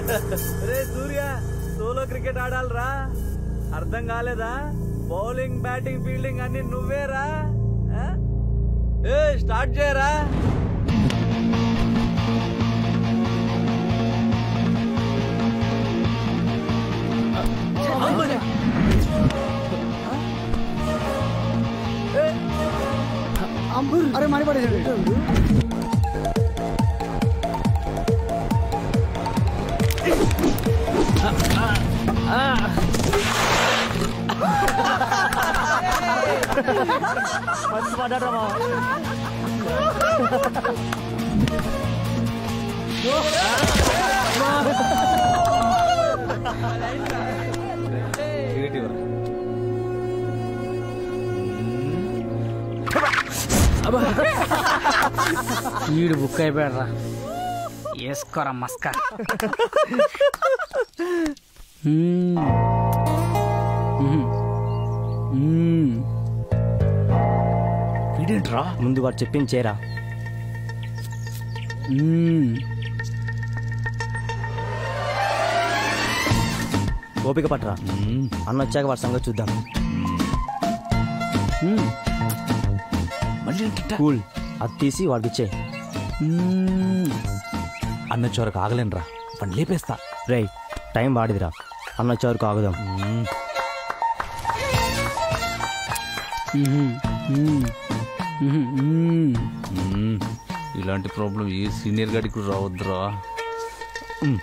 రే సూర్య solo cricket ఆడాలరా అర్థం కాలేదా bowling batting fielding అన్ని నువ్వేరా ఆ? ఏ స్టార్ట్ చేయరా అరే మనీ పడేసాడు మస్తు పడ్డాడు రా మామ వీడు బుక్ అయిపోయాడు వేసుకోరా మస్క మ్మ్. మ్మ్. మ్మ్. వీడేంట్రా ముందు వాడు చెప్పింది చేరా మ్మ్. ఓపిక పట్టరా అన్న వచ్చాక వాడి సంగతి చూద్దాం మ్మ్. మళ్ళీ ఏంటంట? కూల్ అది తీసి వాడికి ఇచ్చే మ్మ్. అన్న చోరకు ఆగలేనురా పని లేపేస్తా రేయ్ టైం వాడిదిరా అన్న వచ్చే వరకు ఆగుదాం మ్మ్. మ్మ్. మ్మ్. మ్మ్. మ్మ్. ఇలాంటి ప్రాబ్లం ఏ సీనియర్ గాడికి కూడా రావద్దురా మ్మ్.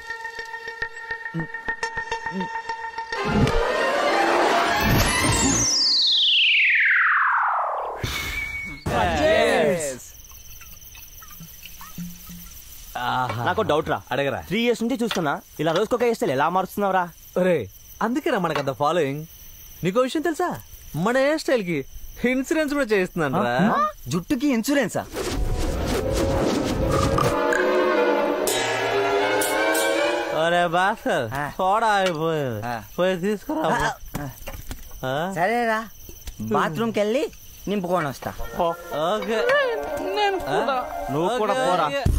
నాకు డౌట్ రా అడగరా త్రీ ఇయర్స్ నుంచి చూస్తున్నా ఇలా రోజుకొక వేస్తే ఎలా మారుస్తున్నావురా ఒరే అందుకేనా మనకంత ఫాలోయింగ్ నీకో విషయం తెలుసా మన హెయిర్ స్టైల్ కి ఇన్సూరెన్స్ కూడా చేస్తున్నాను రా జుట్టుకి ఇన్సూరెన్సా ఒరే బాసర్ సోడా అయిపోయింది పోయి తీసుకురా ఆ? సరేరా బాత్రూమ్కి వెళ్ళి నింపుకొని వస్తా ఓకే నువ్వు కూడా ఓకే, పోరా ఓకే.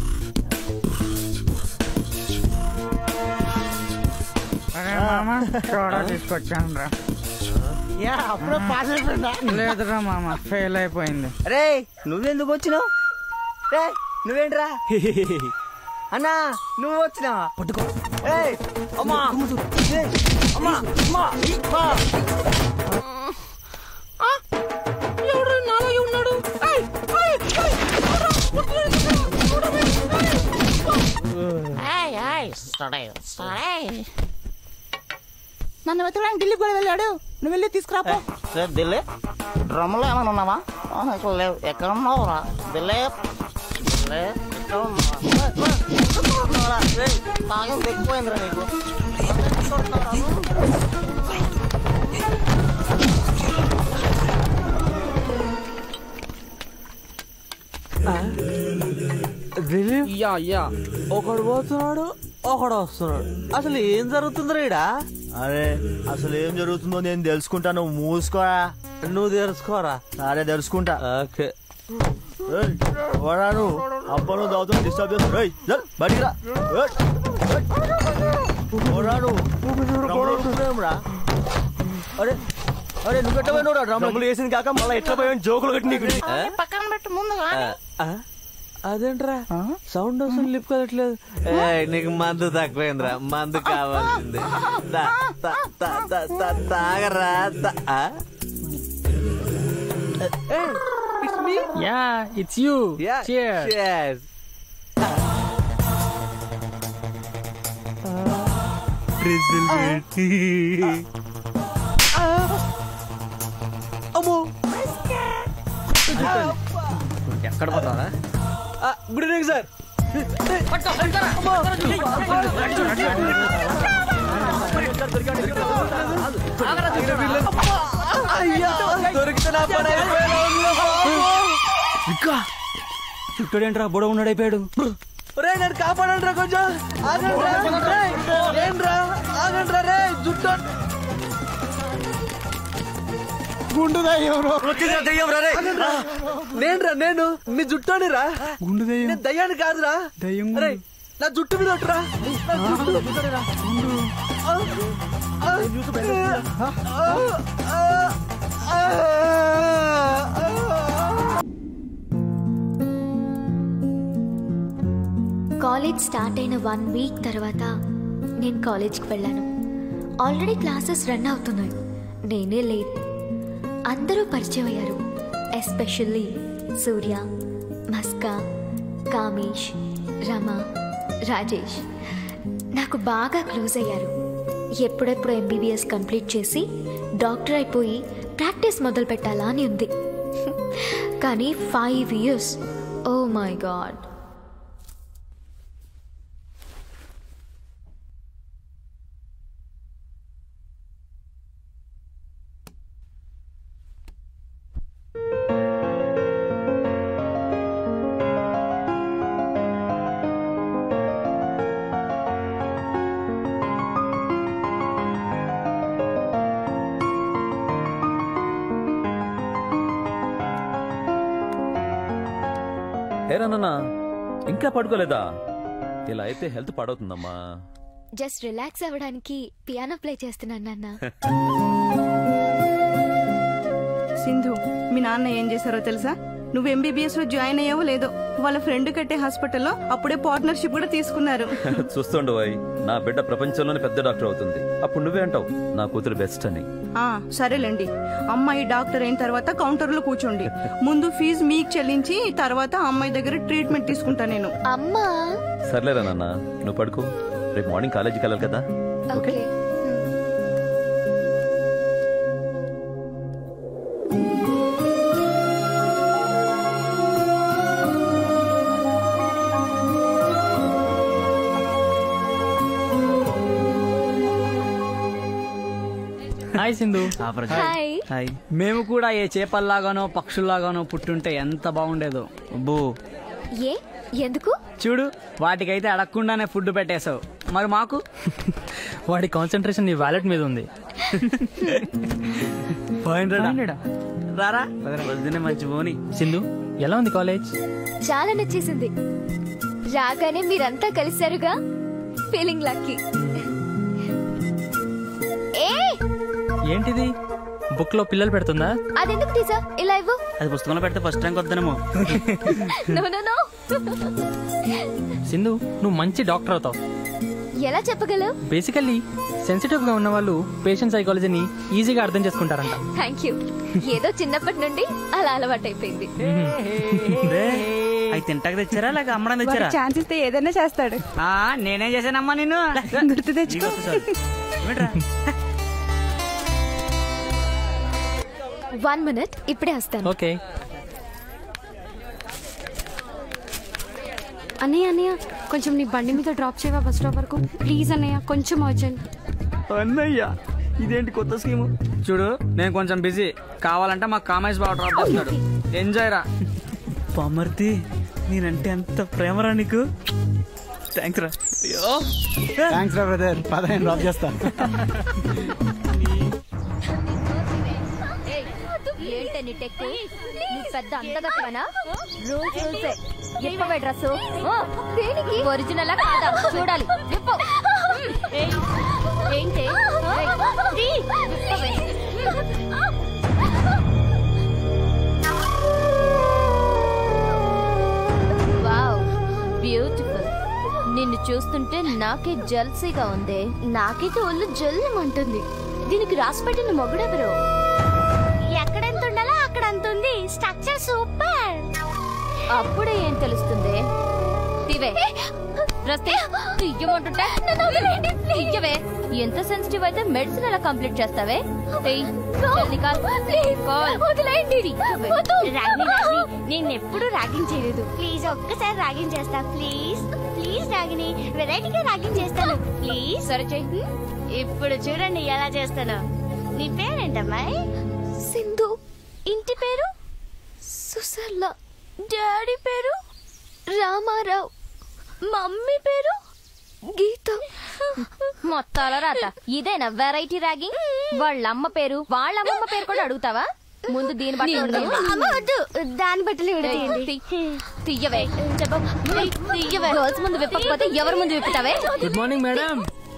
తీసుకొచ్చాను రా అప్పుడే పాస్ అయిపోయిందా లేదురా మామ ఫెయిల్ అయిపోయింది రే నువ్వెందుకు వచ్చినావు రే నువ్వేంట్రా అన్నా నువ్వు వచ్చినావా పట్టుకో ఏయ్ అమ్మా ఏయ్, అమ్మా అమ్మా అమ్మా. నన్ను వెతకడానికి ఢిల్లీ కూడా వెళ్ళాడు నువ్వు వెళ్ళి తీసుకురాపో సార్ దిల్లే డ్రమ్లో ఏమైనా ఉన్నావా ఆ, ఇక్కడ లేవు ఎక్కడ ఉన్నావురా దిల్లే దిల్లే ఎక్కడ ఉన్నావా? ఏయ్, ఏయ్, ఎక్కడ ఉన్నావురా? ఏయ్, తాగింది ఎక్కువైందిరా నీకు ఎక్కడ ఉన్నావురా నువ్వు? రిలీఫ్ యా యా ఒకడు పోతున్నాడు ఒకడు వస్తున్నాడు అసలు ఏం జరుగుతుందిరా ఈడ అరే అసలు ఏం జరుగుతుందో నేను తెలుసుకుంటాను మూసుకోరా నువ్వు తెలుసుకోరా సరే తెలుసుకుంటా ఓకే ఏయ్, వాడా నువ్వు అబ్బా నువ్వు దావుతున్నా డిస్టర్బ్ చేస్తా ఏయ్, చల్, బయటికి రా ఏయ్, ఏయ్. వాడా నువ్వు డ్రమ్ములో కూర్చున్నావేంరా? అరే అరే నువ్వు ఎట్లా పోయినావురా డ్రమ్ములు వేసింది కాక మళ్ళీ ఎట్లా పోయావు జోకులు కట్టి నీకు పక్కన పెట్టు ముందుగా ఆ? అదేంట్రా సౌండ్ వస్తుంది లిప్ కదట్లేదు ఏయ్, నీకు మందు తక్కువైందిరా మందు కావాల్సింది తా, తా, తా, తా, తా, తాగరా తా. ఆ? ఏయ్, it's me? Yeah it's you Yeah, cheers. అమ్మో ఎక్కడ పోతావా గుడ్ ఈవినింగ్ సార్ అయ్యా దొరికితే నా పని చుట్టూడేంట్రా బుడ ఉన్నాడైపోయాడు రే నేను కాపాడండి రా కొంచెం ఆగండి రా. రేయ్, ఏంట్రా ఆగండి రా రే జుట్టు నేనురా నేను మీ జుట్టోని రా గుండు దయ్యం నేను దయ్యాన్ని కాదురా దయ్యం అరే నా జుట్టు మీద ఒట్టురా. నా జుట్టు ఒట్టురా. ఆ, ఆ, ఆ, ఆ, ఆ, ఆ. కాలేజ్ స్టార్ట్ అయిన వన్ వీక్ తర్వాత నేను కాలేజ్కి వెళ్ళాను ఆల్రెడీ క్లాసెస్ రన్ అవుతున్నాయి నేనే లేట్ అందరూ పరిచయం అయ్యారు ఎస్పెషల్లీ సూర్య మస్కా కామేష్ రమ రాజేష్ నాకు బాగా క్లోజ్ అయ్యారు ఎప్పుడెప్పుడు ఎంబీబీఎస్ కంప్లీట్ చేసి డాక్టర్ అయిపోయి ప్రాక్టీస్ మొదలు పెట్టాలా అని ఉంది కానీ five years oh my god ఏరా నాన్న ఇంకా పడుకోలేదా ఇలా అయితే హెల్త్ పాడవుతుందమ్మా జస్ట్ రిలాక్స్ అవ్వడానికి పియానో ప్లే చేస్తున్నాను నాన్న సింధు మీ నాన్న ఏం చేశారో తెలుసా నువ్వు ఎంబీబీఎస్ లో జాయిన్ అయ్యావో లేదో వాళ్ళ ఫ్రెండ్ కట్టే హాస్పిటల్లో అప్పుడే పార్ట్నర్షిప్ కూడా తీసుకున్నారు చూస్తుండు వాయ్ నా బిడ్డ ప్రపంచంలోనే పెద్ద డాక్టర్ అవుతుంది అప్పుడు నువ్వే అంటావు నా కూతురు బెస్ట్ అని ఆ సరేలేండి అమ్మాయి డాక్టర్ అయిన తర్వాత కౌంటర్ లో కూర్చోండి ముందు ఫీజు మీకు చెల్లించి తర్వాత అమ్మాయి దగ్గర ట్రీట్మెంట్ తీసుకుంటా నేను అమ్మా సర్లేరా నాన్న నువ్వు పడుకో రేపు మార్నింగ్ కాలేజీకి వెళ్ళాలి కదా okay hi Sindhu hi hi మేము కూడా ఏ చేపల్లాగానో పక్షుల్లాగానో పుట్టుంటే ఎంత బాగుండేదో అబ్బో ఏ ఎందుకు చూడు వాటికైతే అడగకుండానే ఫుడ్ పెట్టేశావు మరి మాకు వాడి కాన్సన్ట్రేషన్ నీ వ్యాలెట్ మీద ఉంది రారా పొద్దున్నే మంచి పోని సింధు ఎలా ఉంది కాలేజ్ చాలా నచ్చేసింది రాగానే మీరంతా కలిశారుగా ఫీలింగ్ లక్కీ ఏ ఏంటిది బుక్ లో పిల్లలు పెడుతుందా అదెందుకు తీసా ఇలా ఇవ్వు అది పుస్తకంలో పెడితే ఫస్ట్ ర్యాంక్ వద్దనేమో నో నో నో సింధు నువ్వు మంచి డాక్టర్ అవుతావు ఎలా చెప్పగలవు బేసికల్లీ సెన్సిటివ్ గా ఉన్న వాళ్ళు పేషెంట్ సైకాలజీని ఈజీగా అర్థం చేసుకుంటారంట థ్యాంక్ యూ ఏదో చిన్నప్పటి నుండి అలా అలవాటైపోయింది అవి తింటాక తెచ్చారా లేక అమ్మడం తెచ్చారా ఛాన్స్ ఇస్తే ఏదైనా చేస్తాడు ఆ, నేనేం చేశానమ్మా నిన్ను గుర్తు తెచ్చుకో వన్ మినిట్ ఇప్పుడే వస్తాను ఓకే అన్నయ్య అన్నయ్య కొంచెం నీ బండి మీద డ్రాప్ చేయవా బస్ స్టాప్ వరకు ప్లీజ్ అన్నయ్య కొంచెం అర్జెంట్ అన్నయ్య ఇదేంటి కొత్త స్కీము చూడు నేను కొంచెం బిజీ కావాలంటే మా కామేష్ బాబు డ్రాప్ చేస్తాడు ఎంజాయ్ రా పామర్తి నేనంటే ఎంత ప్రేమరా నీకు థ్యాంక్స్ రా అయ్యో థ్యాంక్స్ రా బ్రదర్ పదహైదు డ్రాప్ చేస్తా ఏంటని టెక్కు నీ పెద్ద అందగత్తవనా రూల్స్ రూల్సే ఇప్పవే డ్రెస్ దేనికి ఒరిజినల్ కాదా చూడాలి విప్పు ఏయ్, ఏంటి ఏయ్, తీ, విప్పవే. వావ్ బ్యూటిఫుల్ నిన్ను చూస్తుంటే నాకే జల్సీగా ఉంది నాకైతే ఒళ్ళు జల్లుమంటుంది దీనికి రాసి పెట్టిన మొగుడెవరు ఎక్కడెంత ఉండాలో అక్కడ అంత ఉంది స్ట్రక్చర్ సూపర్ అప్పుడే ఏం తెలుస్తుంది తివే రస్తే తీయమంటుంటే తీయవే ఎంత సెన్సిటివ్ అయితే మెడిసిన్ ఎలా కంప్లీట్ చేస్తావే ఏయ్, జల్దీ కాల్. కాల్. నేను ఎప్పుడు రాగింగ్ చేయలేదు ప్లీజ్ ఒక్కసారి రాగింగ్ చేస్తా ప్లీజ్ ప్లీజ్ రాగిని వెరైటీగా రాగింగ్ చేస్తాను ప్లీజ్ సరే చెయ్యి ఇప్పుడు చూడండి ఎలా చేస్తాను నీ పేరేంటమ్మాయి సింధు ఇంటి పేరు సుసర్ల డాడీ పేరు రామారావు మమ్మీ పేరు గీత మొత్తాల రాత ఇదేనా వెరైటీ ర్యాగింగ్ వాళ్ళ అమ్మ పేరు వాళ్ళ అమ్మమ్మ పేరు కూడా అడుగుతావా ముందు దీని బట్టలు అమ్మ వద్దు దాని బట్టలు విడతీయండి తీయవే చెప్పు తీయవే గర్ల్స్ ముందు విప్పకపోతే ఎవరి ముందు విప్పుతావే గుడ్ మార్నింగ్ మేడం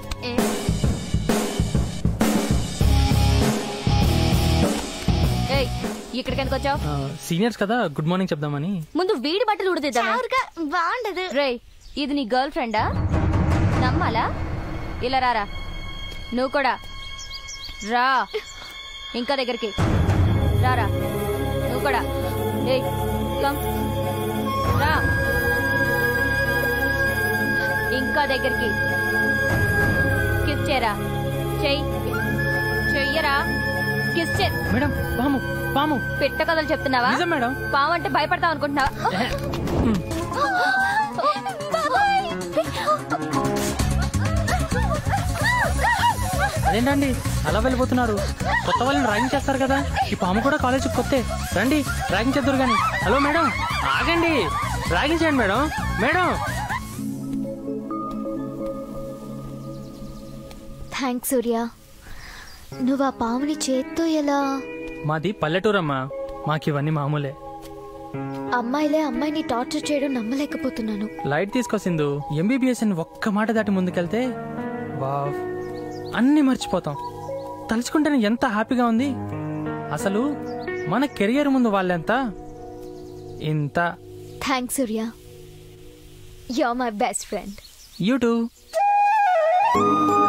ఏయ్ ఇక్కడికి ఎందుకు వచ్చావు సీనియర్స్ కదా గుడ్ మార్నింగ్ చెప్దామని ముందు వీడి బట్టలు ఉడిదిద్దామా బాగుండదు రే ఇది నీ గర్ల్ ఫ్రెండా నమ్మాలా ఇలా రారా నువ్వు కూడా రా ఇంకా దగ్గరికి రారా నువ్వు కూడా ఏయ్ కమ్ రా ఇంకా దగ్గరికి కిస్ చేయరా చెయ్యి చెయ్యరా కిస్ చే మేడం పాము పాము పెట్ట కథలు చెప్తున్నావా నిజం మేడం పాము అంటే భయపడతావు అనుకుంటున్నావా అదేంటండి అలా వెళ్ళిపోతున్నారు కొత్త వాళ్ళని ర్యాగింగ్ చేస్తారు కదా ఈ పాము కూడా కాలేజ్ కొత్తే రండి ర్యాగింగ్ చేద్దరు కానీ హలో మేడం ఆగండి ర్యాగింగ్ చేయండి మేడం మేడం థ్యాంక్స్ సూర్య నువ్వు ఆ పాముని చేత్తో ఎలా మాది పల్లెటూరమ్మా మాకు ఇవన్నీ మామూలే అమ్మాయిలే అమ్మాయిని టార్చర్ చేయడం నమ్మలేకపోతున్నాను లైట్ తీసుకోసిందు ఎంబీబీఎస్ అని ఒక్క మాట దాటి ముందుకెళ్తే వావ్ అన్నీ మర్చిపోతాం తలుచుకుంటేనే ఎంత హ్యాపీగా ఉంది అసలు మన కెరియర్ ముందు వాళ్ళెంత ఇంత thanks Surya you my best friend YouTube